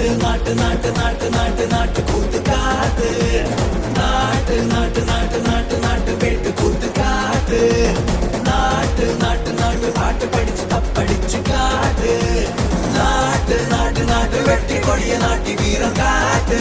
നാട്ട് നാട്ട് നാട്ട് നാട്ട് നാട്ട് കൂത്തുകാട്ട് നാട്ട് നാട്ട് നാട്ട് നാട്ട് നാട്ട് വെട്ട് കൂത്തുകാട്ട് നാട്ട് നാട്ട് നാട്ട് പാട്ട് പഠിച്ച് തപ്പടിച്ച് കാട്ട് നാട്ട് നാട്ട് നാട്ട് വെട്ടി കൊടിയ നാട്ടി വീരം കാട്ട്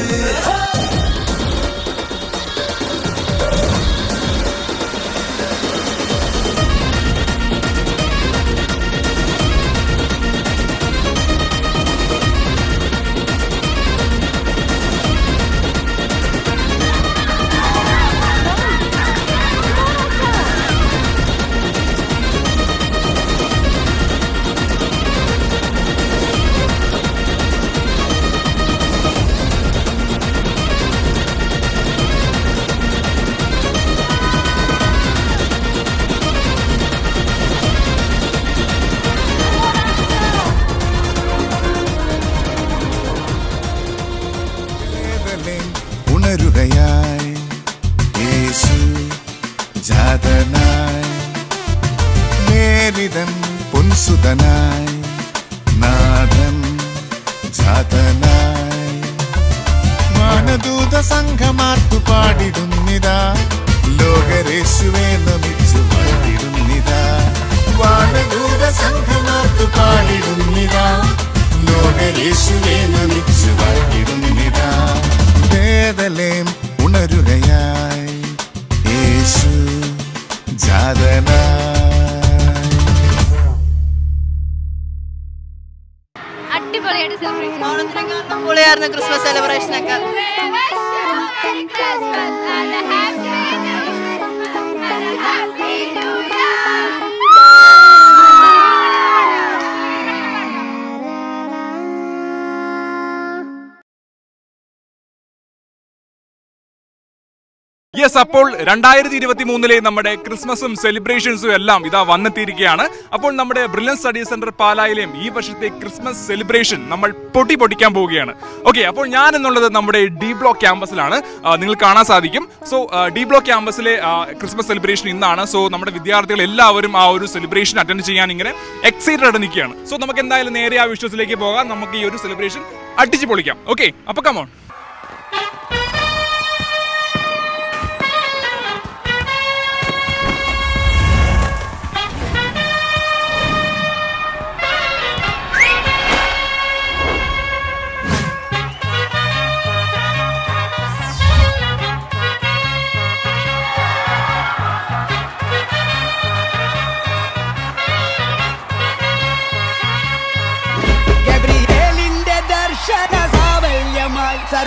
വേദനെ ഉണരുകയായി യേശു ജാതനായി മേരിതൻ പൊൻസുതനായി നാഥൻ ജാതനായി മാനദൂത സംഘമാർത്തു പാടിടുന്നിതാ ലോകരേശുവെ നമിച്ചു വാഴ്ത്തിടുന്നിതാ വാനദൂത സംഘമാർത്തു പാടിടുന്നിതാ ലോകരേശുവെ നമിച്ചു വാഴ്ത്തിടുന്നിതാ വേദലേം ഉണരുകയായി യേശു ജാതനായി അടിപൊളിയായിട്ട് സെലിബ്രേറ്റ് ഓണത്തിനെക്കാളും പൊളിയായിരുന്നു ക്രിസ്മസ് സെലിബ്രേഷൻ ഒക്കെ യെസ് അപ്പോൾ രണ്ടായിരത്തി ഇരുപത്തി മൂന്നിലെ നമ്മുടെ ക്രിസ്മസും സെലിബ്രേഷൻസും എല്ലാം ഇതാ വന്നെത്തിയിരിക്കുകയാണ് അപ്പോൾ നമ്മുടെ ബ്രില്യൻ സ്റ്റഡി സെന്റർ പാലായിലെയും ഈ വർഷത്തെ ക്രിസ്മസ് സെലിബ്രേഷൻ നമ്മൾ പൊട്ടി പൊട്ടിക്കാൻ പോവുകയാണ് ഓക്കെ അപ്പോൾ ഞാൻ എന്നുള്ളത് നമ്മുടെ ഡി ബ്ലോക്ക് ക്യാമ്പസിലാണ് ആ, നിങ്ങൾ കാണാൻ സാധിക്കും സോ ഡി ബ്ലോക്ക് ക്യാമ്പസിലെ ആ, ക്രിസ്മസ് സെലിബ്രേഷൻ ഇന്നാണ് സോ നമ്മുടെ വിദ്യാർത്ഥികൾ എല്ലാവരും ആ ഒരു സെലിബ്രേഷൻ അറ്റൻഡ് ചെയ്യാൻ ഇങ്ങനെ എക്സൈറ്റഡ് ആയിട്ട് നിൽക്കുകയാണ് സോ നമുക്ക് എന്തായാലും നേരെ ആ വിശ്വസിലേക്ക് പോകാം നമുക്ക് ഈ ഒരു സെലിബ്രേഷൻ അടിച്ചു പൊളിക്കാം ഓക്കെ അപ്പൊ കമോൺ ഗബ്രിയേലിന്റെ ദർശന സാവല്യമായി സർവ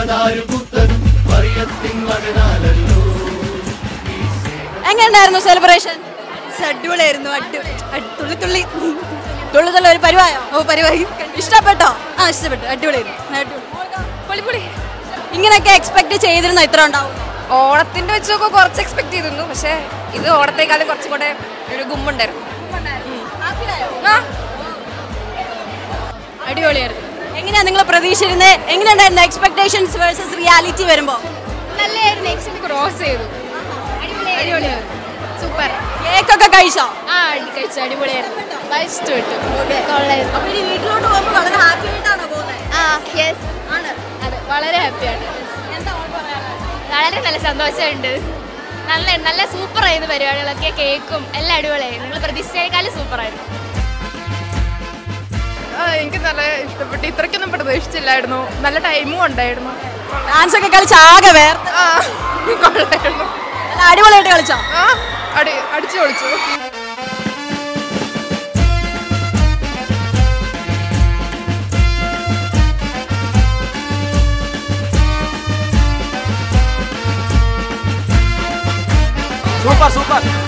അതാരു പുത്തനും മറിയത്തിൻ മകനാലല്ലോ എങ്ങനെയുണ്ടായിരുന്നു സെലിബ്രേഷൻ അടിപൊളിയായിരുന്നു അടി അടി- തുള്ളി തുള്ളി തുള്ളി തുള്ളി ഒരു പരിവായോ ഓ പരിവായി ഇഷ്ടപ്പെട്ടോ ആ ഇഷ്ടപ്പെട്ടു അടിപൊളിയായിരുന്നു അടിപൊളി പൊളി ഇങ്ങനെയൊക്കെ എക്സ്പെക്ട് ചെയ്തിരുന്ന ഇത്ര ഉണ്ടാവും ഓണത്തിന്റെ വെച്ചൊക്കെ കുറച്ച് എക്സ്പെക്ട് ചെയ്തിരുന്നു പക്ഷെ ഇത് ഓണത്തെക്കാളും കുറച്ചും കൂടെ ഒരു ഗുമ്മുണ്ടായിരുന്നു ആ അടിപൊളിയായിരുന്നു എങ്ങനെയാ നിങ്ങൾ പ്രതീക്ഷിച്ചിരുന്നത് എങ്ങനെയുണ്ടായിരുന്നു എക്സ്പെക്ടേഷൻസ് വേഴ്സസ് റിയാലിറ്റി വരുമ്പോ നല്ലായിരുന്നു എക്സിറ്റ് ക്രോസ് ചെയ്തു അടിപൊളിയായിരുന്നു സൂപ്പർ കേക്കൊക്കെ കഴിച്ചോ ആ അടി കഴിച്ചു അടിപൊളിയായിരുന്നു ഇഷ്ടപ്പെട്ടു കൊള്ളായിരുന്നു അപ്പൊ ഇനി വീട്ടിലോട്ട് പോകുമ്പോൾ വളരെ ഹാപ്പി ആയിട്ടാണോ പോകുന്നത് ആ യെസ് ആണ് അതെ വളരെ ഹാപ്പിയാണ് വളരെ നല്ല സന്തോഷമുണ്ട് നല്ല നല്ല സൂപ്പർ ആയിരുന്നു പരിപാടികളൊക്കെ കേക്കും എല്ലാം അടിപൊളിയായിരുന്നു നിങ്ങൾ പ്രതീക്ഷിച്ചതിനേക്കാളും സൂപ്പർ ആയിരുന്നു എനിക്ക് നല്ല ഇഷ്ടപ്പെട്ടു ഇത്രയ്ക്കൊന്നും പ്രതീക്ഷിച്ചില്ലായിരുന്നു നല്ല ടൈമും ഉണ്ടായിരുന്നു ഡാൻസ് ഒക്കെ കളിച്ച് ആകെ വേർത്ത് ആ കൊള്ളായിരുന്നു നല്ല അടിപൊളിയായിട്ട് കളിച്ചോ ആ അടി അടിച്ചു പൊളിച്ചു സൂപ്പർ സൂപ്പർ